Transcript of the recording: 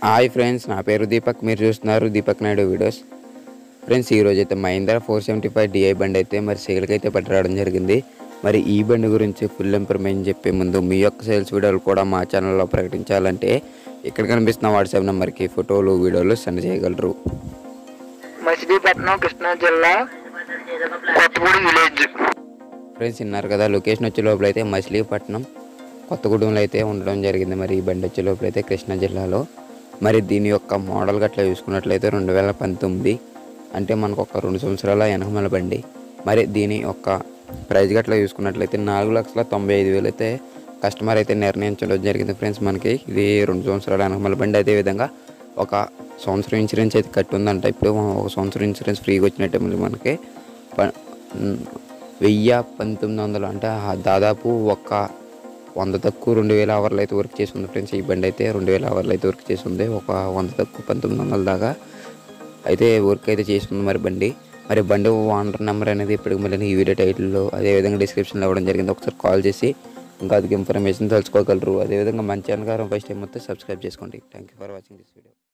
hi friends నా పేరు దీపక్ మీరు చూస్తున్నారు దీపక్ నాయుడు వీడియోస్ ఫ్రెండ్స్ ఈరోజు అయితే Mahindra four seventy five D I బండి అయితే మరి సేల్కి అయితే పట్టురావడం జరిగింది మరి ఈ బండి గురించి ఫుల్ ఇన్ఫర్మేషన్ చెప్పే ముందు మీ యొక్క సేల్స్ వీడియోలు కూడా మా ఛానల్లో ప్రకటించాలంటే ఇక్కడ కనిపిస్తున్న వాట్సాప్ నెంబర్కి ఫోటోలు వీడియోలు సెండ్ చేయగలరు మచిలీపట్నం కృష్ణా జిల్లా కొత్తగూడెం విలేజ్ ఫ్రెండ్స్ విన్నారు కదా లొకేషన్ వచ్చే లోపల అయితే మచిలీపట్నం కొత్తగూడెంలో అయితే ఉండడం జరిగింది మరి ఈ బండి వచ్చే లోపల అయితే కృష్ణా జిల్లాలో మరి దీని యొక్క మోడల్ గట్లా చూసుకున్నట్లయితే రెండు వేల పంతొమ్మిది అంటే మనకు ఒక రెండు సంవత్సరాల వెనకమల బండి మరి దీని యొక్క ప్రైస్ గట్లా చూసుకున్నట్లయితే నాలుగు లక్షల తొంభై ఐదు వేలు అయితే కస్టమర్ అయితే నిర్ణయించడం జరిగింది ఫ్రెండ్స్ మనకి ఇది రెండు సంవత్సరాల వెనకమల బండి అదే విధంగా ఒక సంవత్సరం ఇన్సూరెన్స్ అయితే కట్టి ఉందంట ఇప్పుడు ఒక సంవత్సరం ఇన్సూరెన్స్ ఫ్రీగా వచ్చినట్టే మళ్ళీ మనకి ప- వెయ్యి పంతొమ్మిది వందలు అంటే ఆ దాదాపు ఒక వంద తక్కువ రెండు వేల అవర్లు అయితే వర్క్ చేసి ఉంది ఫ్రెండ్స్ ఈ బండి అయితే రెండు వేల అవర్లు అయితే వర్క్ చేసి ఉంది ఒక వంద తక్కువ పంతొమ్మిది వందల దాకా అయితే వర్క్ అయితే చేసి ఉంది మరి బండి మరి బండి ఓనర్ నెంబర్ అనేది ఇప్పటికి మళ్ళీ ఈ వీడియో టైటిల్లో అదేవిధంగా డిస్క్రిప్షన్లో ఇవ్వడం జరిగింది ఒకసారి కాల్ చేసి ఇంకా అది ఇన్ఫర్మేషన్ తెలుసుకోగలరు అదేవిధంగా మంచి ఛానల్ ఫస్ట్ టైం మొత్తం సబ్స్క్రైబ్ చేసుకోండి thank you for watching this video